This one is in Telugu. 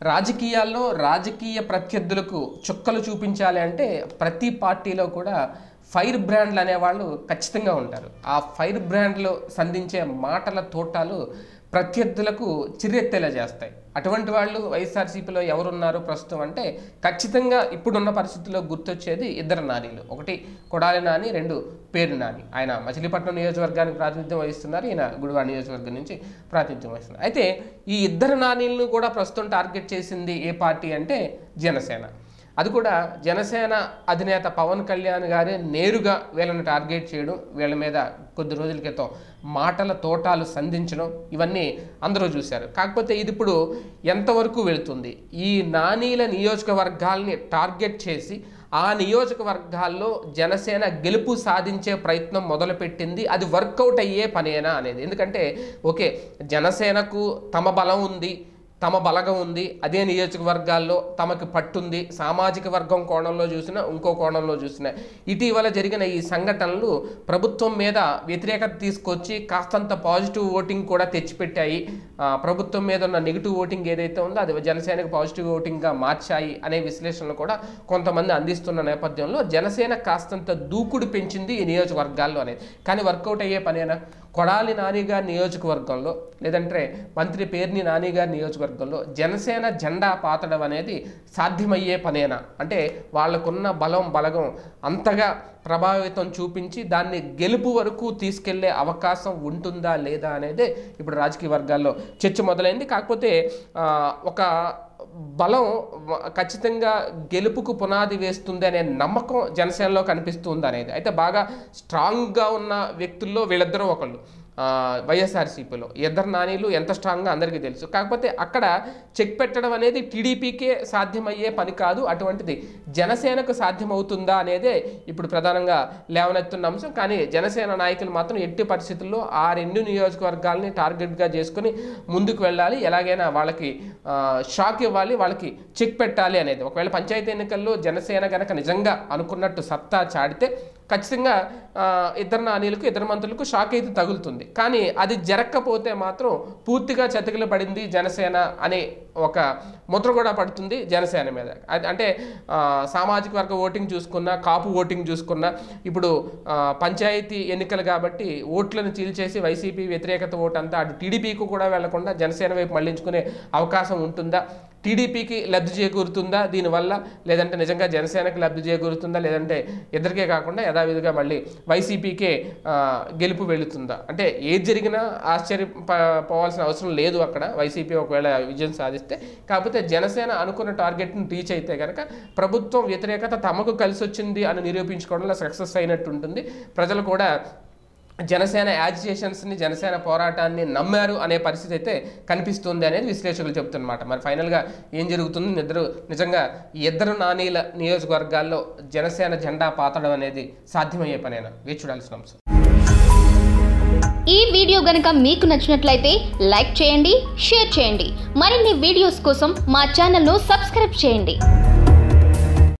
రాజకీయాల్లో రాజకీయ ప్రత్యర్థులకు చుక్కలు చూపించాలి అంటే ప్రతి పార్టీలో కూడా ఫైర్ బ్రాండ్లు అనేవాళ్ళు ఖచ్చితంగా ఉంటారు ఆ ఫైర్ బ్రాండ్లు సంధించే మాటల తోటాలు ప్రత్యర్థులకు చిర్రెత్తేలా చేస్తాయి అటువంటి వాళ్ళు వైఎస్ఆర్సీపీలో ఎవరున్నారు ప్రస్తుతం అంటే ఖచ్చితంగా ఇప్పుడున్న పరిస్థితుల్లో గుర్తొచ్చేది ఇద్దరు నానీలు ఒకటి కొడాలి నాని రెండు పేరు నాని ఆయన మచిలీపట్నం నియోజకవర్గానికి ప్రాతినిధ్యం వహిస్తున్నారు ఈయన గుడివాడ నియోజకవర్గం నుంచి ప్రాతినిధ్యం వహిస్తున్నారు అయితే ఈ ఇద్దరు నానీలను కూడా ప్రస్తుతం టార్గెట్ చేసింది ఏ పార్టీ అంటే జనసేన అది కూడా జనసేన అధినేత పవన్ కళ్యాణ్ గారే నేరుగా వీళ్ళని టార్గెట్ చేయడం వీళ్ళ మీద కొద్ది రోజుల క్రితం మాటల తోటాలు సంధించడం ఇవన్నీ అందరూ చూశారు కాకపోతే ఇది ఇప్పుడు ఎంతవరకు వెళుతుంది ఈ నానీల నియోజకవర్గాల్ని టార్గెట్ చేసి ఆ నియోజకవర్గాల్లో జనసేన గెలుపు సాధించే ప్రయత్నం మొదలుపెట్టింది అది వర్కౌట్ అయ్యే పనేనా అనేది ఎందుకంటే ఓకే జనసేనకు తమ బలం ఉంది తమ బలగం ఉంది అదే నియోజకవర్గాల్లో తమకు పట్టుంది సామాజిక వర్గం కోణంలో చూసినా ఇంకో కోణంలో చూసినా ఇటీవల జరిగిన ఈ సంఘటనలు ప్రభుత్వం మీద వ్యతిరేకత తీసుకొచ్చి కాస్తంత పాజిటివ్ ఓటింగ్ కూడా తెచ్చిపెట్టాయి ఆ, ప్రభుత్వం మీద ఉన్న నెగిటివ్ ఓటింగ్ ఏదైతే ఉందో అది జనసేనకు పాజిటివ్ ఓటింగ్గా మార్చాయి అనే విశ్లేషణలు కూడా కొంతమంది అందిస్తున్న నేపథ్యంలో జనసేన కాస్తంత దూకుడు పెంచింది ఈ నియోజకవర్గాల్లో అనేది కానీ వర్కౌట్ అయ్యే పనేనా కొడాలి నాని గారి నియోజకవర్గంలో లేదంటే మంత్రి పేర్ని నాని గారి నియోజకవర్గంలో జనసేన జెండా పాతడం అనేది సాధ్యమయ్యే పనేనా అంటే వాళ్ళకున్న బలం బలగం అంతగా ప్రభావితం చూపించి దాన్ని గెలుపు వరకు తీసుకెళ్లే అవకాశం ఉంటుందా లేదా అనేదే ఇప్పుడు రాజకీయ వర్గాల్లో చర్చ మొదలైంది కాకపోతే ఆ, ఒక బలం వ- ఖచ్చితంగా గెలుపుకు పునాది వేస్తుంది అనే నమ్మకం జనసేనలో కనిపిస్తుంది అనేది అయితే బాగా స్ట్రాంగ్గా ఉన్న వ్యక్తుల్లో వీళ్ళిద్దరూ ఒకళ్ళు ఆ, వైఎస్ఆర్సీపీలో ఇద్దరు నానీలు ఎంత స్ట్రాంగ్గా అందరికీ తెలుసు కాకపోతే అక్కడ చెక్ పెట్టడం అనేది టీడీపీకే సాధ్యమయ్యే పని కాదు అటువంటిది జనసేనకు సాధ్యమవుతుందా అనేదే ఇప్పుడు ప్రధానంగా లేవనెత్తున్న అంశం కానీ జనసేన నాయకులు మాత్రం ఎట్టి పరిస్థితుల్లో ఆ రెండు నియోజకవర్గాల్ని టార్గెట్గా చేసుకుని ముందుకు వెళ్ళాలి ఎలాగైనా వాళ్ళకి ఆ, షాక్ ఇవ్వాలి వాళ్ళకి చెక్ పెట్టాలి అనేది ఒకవేళ పంచాయతీ ఎన్నికల్లో జనసేన గనక నిజంగా అనుకున్నట్టు సత్తా చాడితే ఖచ్చితంగా ఆ, ఇద్దరు నానీలకు ఇద్దరు మంత్రులకు షాక్ అయితే తగులుతుంది కానీ అది జరగకపోతే మాత్రం పూర్తిగా చతికిల పడింది జనసేన అనే ఒక ముద్ర కూడా పడుతుంది జనసేన మీద అది అంటే ఆ, సామాజిక వర్గ ఓటింగ్ చూసుకున్నా కాపు ఓటింగ్ చూసుకున్నా ఇప్పుడు ఆ, పంచాయతీ ఎన్నికలు కాబట్టి ఓట్లను చీల్చేసి వైసీపీ వ్యతిరేకత ఓటు అంతా అటు టీడీపీకి కూడా వెళ్లకుండా జనసేన వైపు మళ్లించుకునే అవకాశం ఉంటుందా టీడీపీకి లబ్ధి చేకూరుతుందా దీనివల్ల లేదంటే నిజంగా జనసేనకి లబ్ధి చేకూరుతుందా లేదంటే ఇద్దరికే కాకుండా యథావిధిగా మళ్ళీ వైసీపీకే ఆ, గెలుపు వెళుతుందా అంటే ఏది జరిగినా ఆశ్చర్య పోవాల్సిన అవసరం లేదు అక్కడ వైసీపీ ఒకవేళ విజయం సాధిస్తే కాకపోతే జనసేన అనుకున్న టార్గెట్ని రీచ్ అయితే కనుక ప్రభుత్వం వ్యతిరేకత తమకు కలిసి వచ్చింది అని నిరూపించుకోవడంలో సక్సెస్ అయినట్టు ఉంటుంది ప్రజలు కూడా జనసేన యాజిటేషన్స్ని జనసేన పోరాటాన్ని నమ్మారు అనే పరిస్థితి అయితే కనిపిస్తుంది అనేది విశ్లేషకులు చెప్తున్నమాట మరి ఫైనల్గా ఏం జరుగుతుంది ఇద్దరు నిజంగా ఈ ఇద్దరు నానీల నియోజకవర్గాల్లో జనసేన జెండా పాతడం అనేది సాధ్యమయ్యే పనేనా వేచి చూడాల్సిన అంశం ఈ వీడియో గనుక మీకు నచ్చినట్లయితే లైక్ చేయండి షేర్ చేయండి మరిన్ని వీడియోస్ కోసం మా ఛానల్ను సబ్స్క్రైబ్ చేయండి